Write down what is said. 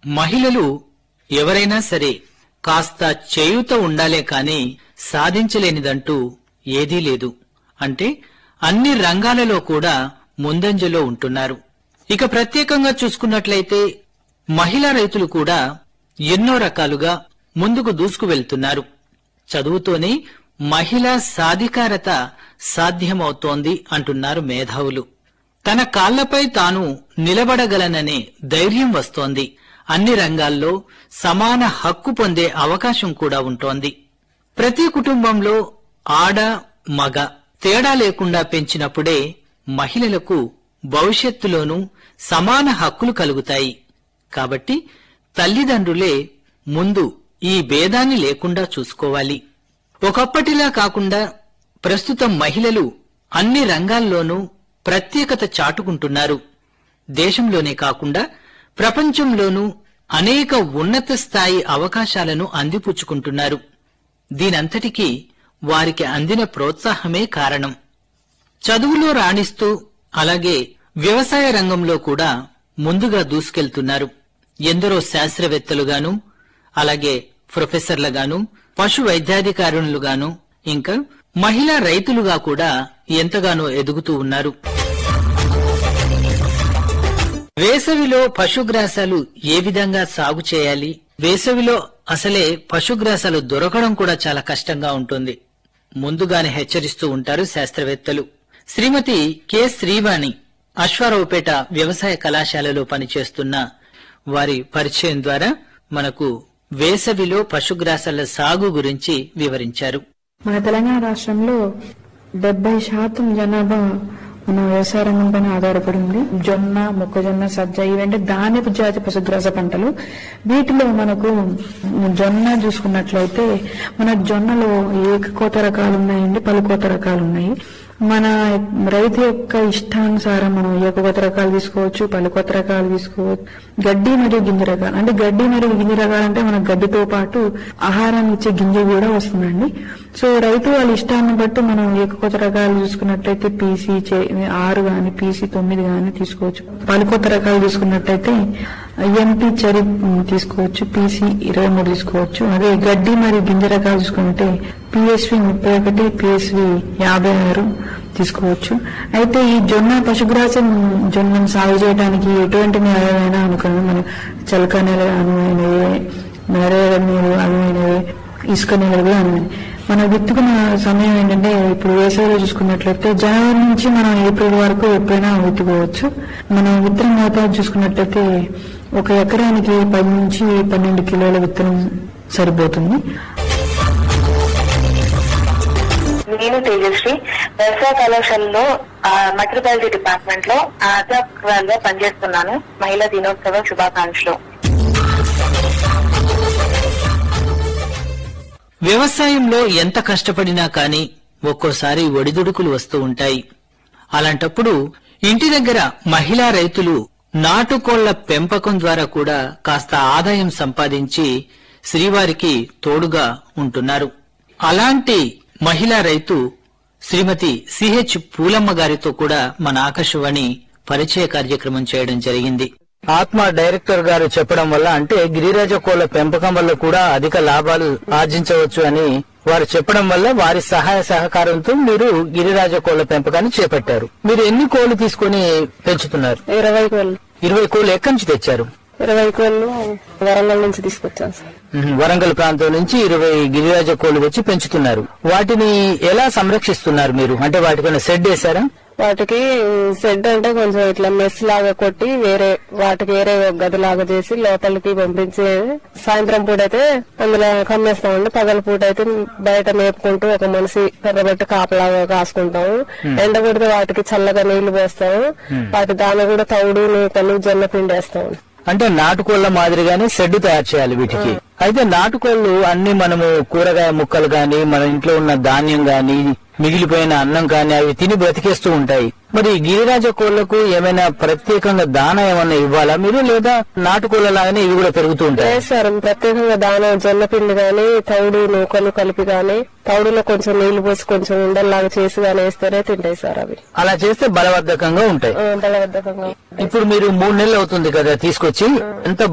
మహిళలు ఎవరైనా సరే కాస్త చేయూత ఉండాలే కాని సాధించలేనిదంటూ ఏదీ లేదు అంటే అన్ని రంగాలలో కూడా ముందంజలో ఉంటున్నారు ఇక ప్రత్యేకంగా చూసుకున్నట్లయితే మహిళా రైతులు కూడా ఎన్నో రకాలుగా ముందుకు దూసుకు వెళ్తున్నారు చదువుతోనే మహిళా సాధికారత సాధ్యమవుతోంది అంటున్నారు మేధావులు తన కాళ్లపై తాను నిలబడగలననే ధైర్యం వస్తోంది అన్ని రంగాల్లో సమాన హక్కు పొందే అవకాశం కూడా ఉంటోంది ప్రతి కుటుంబంలో ఆడ మగ తేడా లేకుండా పెంచినప్పుడే మహిళలకు భవిష్యత్తులోనూ సమాన హక్కులు కలుగుతాయి కాబట్టి తల్లిదండ్రులే ముందు ఈ భేదాన్ని లేకుండా చూసుకోవాలి ఒకప్పటిలా కాకుండా ప్రస్తుతం మహిళలు అన్ని రంగాల్లోనూ ప్రత్యేకత చాటుకుంటున్నారు దేశంలోనే కాకుండా ప్రపంచంలోనూ అనేక ఉన్నత స్థాయి అవకాశాలను అందిపుచ్చుకుంటున్నారు దీనంతటికీ వారికి అందిన ప్రోత్సాహమే కారణం చదువులో రాణిస్తూ అలాగే వ్యవసాయ రంగంలో కూడా ముందుగా దూసుకెళ్తున్నారు ఎందరో శాస్త్రవేత్తలుగాను అలాగే ప్రొఫెసర్లుగాను పశు వైద్యాధికారులుగాను ఇంకా మహిళా రైతులుగా కూడా ఎంతగానో ఎదుగుతూ ఉన్నారు వేసవిలో పశుగ్రాసాలు ఏ విధంగా సాగు చేయాలి వేసవిలో అసలే పశుగ్రాసాలు దొరకడం కూడా చాలా కష్టంగా ఉంటుంది ముందుగానే హెచ్చరిస్తూ ఉంటారు శాస్త్రవేత్తలు శ్రీమతి కె శ్రీవాణి అశ్వారావుపేట వ్యవసాయ కళాశాలలో పనిచేస్తున్న వారి పరిచయం ద్వారా మనకు వేసవిలో పశుగ్రాసాల సాగు గురించి వివరించారు మన తెలంగాణ రాష్ట్రంలో డెబ్బై శాతం జనాభా మన వ్యవసాయ రంగం పైన ఆధారపడి ఉంది జొన్న మొక్కజొన్న సజ్జ ఇవంటే ధాన్యపు జాతి పశుగ్రాస పంటలు వీటిలో మనకు జొన్న చూసుకున్నట్లయితే మన జొన్నలో ఏకకోత రకాలు ఉన్నాయండి పలు కోత రకాలు ఉన్నాయి మన రైతు యొక్క ఇష్టానుసారం మనం ఏకకోత రకాలు తీసుకోవచ్చు పలు కొత్త రకాలు తీసుకోవచ్చు గడ్డి మరియు గింజ రకాలు అంటే గడ్డి మరియు గింజ రకాలు అంటే మన గడ్డితో పాటు ఆహారాన్ని ఇచ్చే గింజ కూడా వస్తుందండి సో రైతు వాళ్ళ ఇష్టాన్ని బట్టి మనం ఏకకొత్త రకాలు చూసుకున్నట్లయితే పీసీ ఆరు గాని పీసీ తొమ్మిది గాని తీసుకోవచ్చు పలు కొత్త రకాలు తీసుకున్నట్లయితే ఎంపీ చరి తీసుకోవచ్చు పీసీ ఇరవై మూడు తీసుకోవచ్చు అదే గడ్డి మరియు గింజ రకాలు చూసుకుంటే పిఎస్వి ముప్పై ఒకటి పిఎస్వి యాభై ఆరు తీసుకోవచ్చు అయితే ఈ జొన్న పశుగ్రాసం జొన్నను సాగు చేయడానికి ఎటువంటి నేలైనా అనుకున్నాం మనం చలక నేల అనువైనవి నరేగ నీరు అనువైనవి ఇసుక నేలలు కూడా అనువైనవి మనం విత్తుకున్న సమయం ఏంటంటే ఇప్పుడు వేసవిలో చూసుకున్నట్లయితే జనవరి నుంచి మనం ఏప్రిల్ వరకు ఎప్పుడైనా విత్తుకోవచ్చు మనం విత్తనం మోతాదు చూసుకున్నట్లయితే ఒక ఎకరానికి పది నుంచి పన్నెండు కిలోల విత్తనం సరిపోతుంది నేను తేజస్వి వ్యవసాయ కళాశాలలో మెట్రోపాలిటీ డిపార్ట్మెంట్ లో అధ్యాపకురాలుగా పనిచేస్తున్నాను మహిళా దినోత్సవ శుభాకాంక్షలు వ్యవసాయంలో ఎంత కష్టపడినా కాని ఒక్కోసారి ఒడిదుడుకులు వస్తూ ఉంటాయి అలాంటప్పుడు ఇంటి దగ్గర మహిళా రైతులు నాటుకోళ్ల పెంపకం ద్వారా కూడా కాస్త ఆదాయం సంపాదించి శ్రీవారికి తోడుగా ఉంటున్నారు అలాంటి మహిళా రైతు శ్రీమతి సిహెచ్ పూలమ్మ గారితో కూడా మన ఆకాశవాణి పరిచయ కార్యక్రమం చేయడం జరిగింది ఆత్మ డైరెక్టర్ గారు చెప్పడం వల్ల అంటే గిరిరాజ కోళ్ల పెంపకం వల్ల కూడా అధిక లాభాలు ఆర్జించవచ్చు అని వారు చెప్పడం వల్ల వారి సహాయ సహకారంతో మీరు గిరిరాజ కోళ్ల పెంపకాన్ని చేపట్టారు మీరు ఎన్ని కోళ్లు తీసుకొని పెంచుతున్నారు ఇరవై కోళ్ళు ఇరవై కోళ్లు ఎక్కడి నుంచి తెచ్చారు ఇరవై కోళ్ళు వరంగల్ నుంచి తీసుకొచ్చాను సార్ మ్మ్. వరంగల్ ప్రాంతం నుంచి ఇరవై గిరిరాజ కోళ్లు తెచ్చి పెంచుతున్నారు వాటిని ఎలా సంరక్షిస్తున్నారు మీరు అంటే వాటికైనా షెడ్ వేశారా వాటికి షెడ్ అంటే కొంచెం ఇట్లా మెస్ లాగా కొట్టి వేరే వాటికి వేరే గది లాగా చేసి లోపలికి పంపించి సాయంత్రం పూట అయితే అందులో కమ్మేస్తామండి పగల పూట అయితే బయట మేపుకుంటూ ఒక మనిషి పెద్దబెట్టి కాపలాగా కాసుకుంటాము ఎండ కొడితే వాటికి చల్లగా నీళ్లు పోస్తాము వాటి దాని కూడా తౌడు నూకలు జొన్న పిండి వేస్తాము అంటే నాటుకోళ్ల మాదిరిగానే షెడ్ తయారు చేయాలి వీటికి అయితే నాటుకోళ్లు అన్ని మనము కూరగాయ ముక్కలు గాని మన ఇంట్లో ఉన్న ధాన్యం గాని మిగిలిపోయిన అన్నం కానీ అవి తిని బ్రతికేస్తూ ఉంటాయి మరి గిరిరాజ కోళ్లకు ఏమైనా ప్రత్యేకంగా దాన ఏమన్నా ఇవ్వాలా మీరు లేదా నాటుకోళ్ల లాగానే ఇవి కూడా పెరుగుతూ ఉంటాయి లేదు సార్ ప్రత్యేకంగా దాన జొన్న పిండి గాని తౌడు నూకలు కలిపి గాని తౌడులో కొంచెం నీళ్లు పోసి కొంచెం ఉండల్లాగా చేసి గాని వేస్తేనే తింటాయి సార్ అవి అలా చేస్తే బలవర్ధకంగా ఉంటాయి ఆ, బలవర్ధకంగా ఇప్పుడు మీరు మూడు నెలలు అవుతుంది కదా తీసుకొచ్చి ఎంత